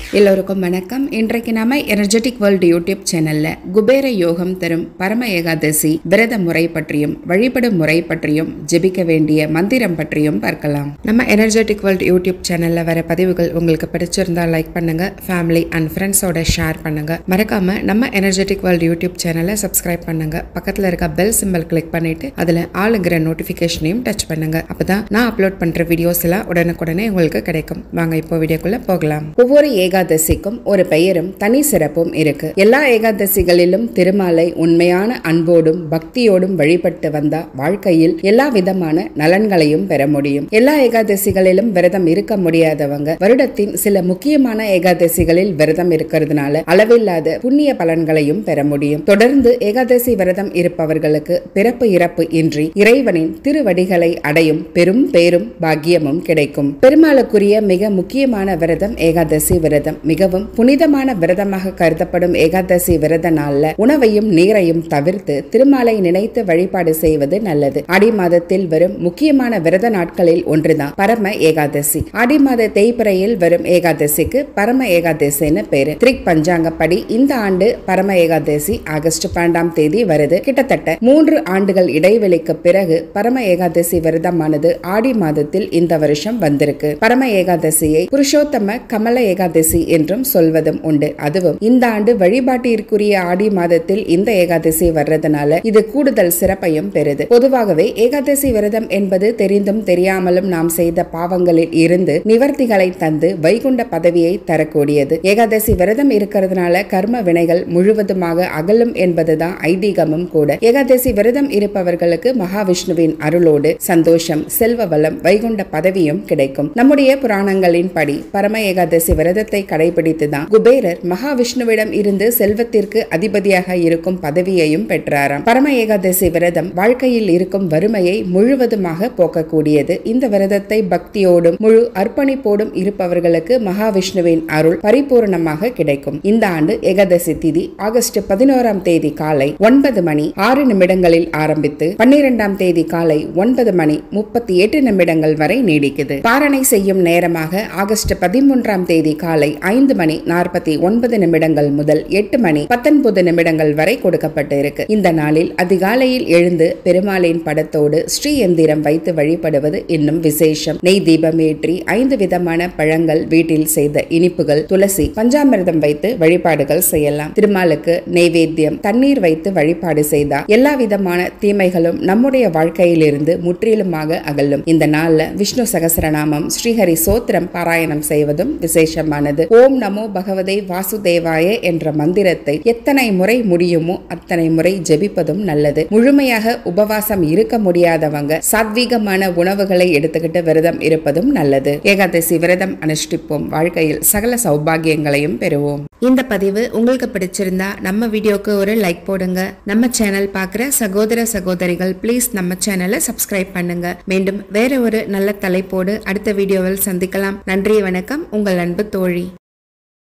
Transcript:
எல்லோருக்கும் வணக்கம் இன்றைக்கு நாம எனர்ஜெட்டிக் வேர்ல்டு யூடியூப் சேனல்ல குபேர யோகம் தரும் பரம ஏகாதசி விரத முறை பற்றியும் வழிபடும் முறை பற்றியும் ஜெபிக்க வேண்டிய மந்திரம் பற்றியும் பார்க்கலாம் நம்ம எனர்ஜெட்டிக் வேர்ல்டு யூடியூப் சேனல்ல வர பதிவுகள் உங்களுக்கு பிடிச்சிருந்தா லைக் பண்ணுங்க ஃபேமிலி அண்ட் ஃப்ரெண்ட்ஸோட ஷேர் பண்ணுங்க மறக்காம நம்ம எனர்ஜெட்டிக் வேர்ல்டு யூடியூப் சேனலை சப்ஸ்கிரைப் பண்ணுங்க பக்கத்துல இருக்க பெல் சிம்பல் கிளிக் பண்ணிட்டு அதுல ஆளுங்கிற நோட்டிபிகேஷனையும் டச் பண்ணுங்க அப்பதான் நான் அப்லோட் பண்ற வீடியோஸ் எல்லாம் உடனுக்குடனே உங்களுக்கு கிடைக்கும் வாங்க இப்போ வீடியோக்குள்ள போகலாம் ஒவ்வொரு ஏகாதசிக்கும் ஒரு பெயரும் தனி சிறப்பும் இருக்கு எல்லா ஏகாதசிகளிலும் திருமாலை உண்மையான அன்போடும் பக்தியோடும் வழிபட்டு வந்தா வாழ்க்கையில் எல்லா விதமான நலன்களையும் பெற முடியும் எல்லா ஏகாதசிகளிலும் விரதம் இருக்க முடியாதவங்க வருடத்தின் சில முக்கியமான ஏகாதசிகளில் விரதம் இருக்கிறதுனால அளவில்லாத புண்ணிய பலன்களையும் பெற முடியும் தொடர்ந்து ஏகாதசி விரதம் இருப்பவர்களுக்கு பிறப்பு இறப்பு இன்றி இறைவனின் திருவடிகளை அடையும் பெரும் பேரும் பாக்கியமும் கிடைக்கும் பெருமாளுக்குரிய மிக முக்கியமான விரதம் ஏகாதசி விரதம் மிகவும் புனிதமான விரதமாக கருதப்படும் ஏகாதசி விரத நாள்ல உணவையும் நீரையும் தவிர்த்து திருமாலை நினைத்து வழிபாடு செய்வது நல்லது ஆடி மாதத்தில் வரும் முக்கியமான விரத நாட்களில் ஒன்றுதான் பரம ஏகாதசி ஆடி மாத தேய்பிறையில் வரும் ஏகாதசிக்கு பரம ஏகாதசின்னு பேரு திரிக் பஞ்சாங்கப்படி இந்த ஆண்டு பரம ஏகாதசி ஆகஸ்ட் பன்னெண்டாம் தேதி வருது கிட்டத்தட்ட மூன்று ஆண்டுகள் இடைவெளிக்கு பிறகு பரம ஏகாதசி விரதமானது ஆடி மாதத்தில் இந்த வருஷம் வந்திருக்கு பரம ஏகாதசியை புருஷோத்தம கமல ஏகாதசி என்றும் சொல்வதும் உண்டு அதுவும் இந்த ஆண்டு வழிபாட்டிற்குரிய ஆடி மாதத்தில் இந்த ஏகாதசி வர்றதுனால இது கூடுதல் சிறப்பையும் பெறுது பொதுவாகவே ஏகாதசி விரதம் என்பது தெரிந்தும் தெரியாமலும் நாம் செய்த பாவங்களில் இருந்து நிவர்த்திகளை தந்து வைகுண்ட பதவியை தரக்கூடியது ஏகாதசி விரதம் இருக்கிறதுனால கர்ம வினைகள் முழுவதுமாக அகலும் என்பதுதான் ஐதீகமும் கூட ஏகாதசி விரதம் இருப்பவர்களுக்கு மகாவிஷ்ணுவின் அருளோடு சந்தோஷம் செல்வ வளம் வைகுண்ட பதவியும் கிடைக்கும் நம்முடைய புராணங்களின் படி பரம ஏகாதசி விரதத்தை கடைபிடித்துதான் குபேரர் மகாவிஷ்ணுவிடம் இருந்து செல்வத்திற்கு அதிபதியாக இருக்கும் பதவியையும் பெற்றாராம் பரம ஏகாதசி விரதம் வாழ்க்கையில் இருக்கும் வறுமையை முழுவதுமாக போக்கக்கூடியது இந்த விரதத்தை பக்தியோடும் முழு அர்ப்பணிப்போடும் இருப்பவர்களுக்கு மகாவிஷ்ணுவின் அருள் பரிபூர்ணமாக கிடைக்கும் இந்த ஆண்டு ஏகாதசி திதி ஆகஸ்ட் பதினோராம் தேதி காலை ஒன்பது மணி ஆறு நிமிடங்களில் ஆரம்பித்து பன்னிரெண்டாம் தேதி காலை ஒன்பது மணி முப்பத்தி எட்டு நிமிடங்கள் வரை நீடிக்குது பாரணை செய்யும் நேரமாக ஆகஸ்ட் பதிமூன்றாம் தேதி காலை ஐந்து மணி நாற்பத்தி ஒன்பது நிமிடங்கள் முதல் எட்டு மணி பத்தொன்பது நிமிடங்கள் வரை கொடுக்கப்பட்டு இருக்கு இந்த நாளில் அதிகாலையில் எழுந்து பெருமாளின் படத்தோடு ஸ்ரீ எந்திரம் வைத்து வழிபடுவது இன்னும் விசேஷம் நெய் தீபம் ஏற்றி ஐந்து விதமான பழங்கள் வீட்டில் செய்த இனிப்புகள் துளசி பஞ்சாமிர்தம் வைத்து வழிபாடுகள் செய்யலாம் திருமாலுக்கு நெய்வேத்தியம் தண்ணீர் வைத்து வழிபாடு செய்தால் எல்லா விதமான தீமைகளும் நம்முடைய வாழ்க்கையிலிருந்து முற்றிலுமாக அகலும் இந்த நாள்ல விஷ்ணு சகசரநாமம் ஸ்ரீஹரி சோத்திரம் பாராயணம் செய்வதும் விசேஷமானது ஓம் நமோ பகவதே வாசுதேவாய என்ற மந்திரத்தை எத்தனை முறை முடியுமோ அத்தனை முறை ஜெபிப்பதும் நல்லது முழுமையாக உபவாசம் இருக்க முடியாதவங்க சாத்வீகமான உணவுகளை எடுத்துக்கிட்டு விரதம் இருப்பதும் நல்லது ஏகாதசி விரதம் அனுஷ்டிப்போம் வாழ்க்கையில் சகல சௌபாகியங்களையும் பெறுவோம் இந்த பதிவு உங்களுக்கு பிடிச்சிருந்தா நம்ம வீடியோக்கு ஒரு லைக் போடுங்க நம்ம சேனல் பார்க்குற சகோதர சகோதரிகள் ப்ளீஸ் நம்ம சேனலை சப்ஸ்கிரைப் பண்ணுங்க மீண்டும் வேற ஒரு நல்ல தலைப்போடு அடுத்த வீடியோவில் சந்திக்கலாம் நன்றி வணக்கம் உங்கள் அன்பு தோழி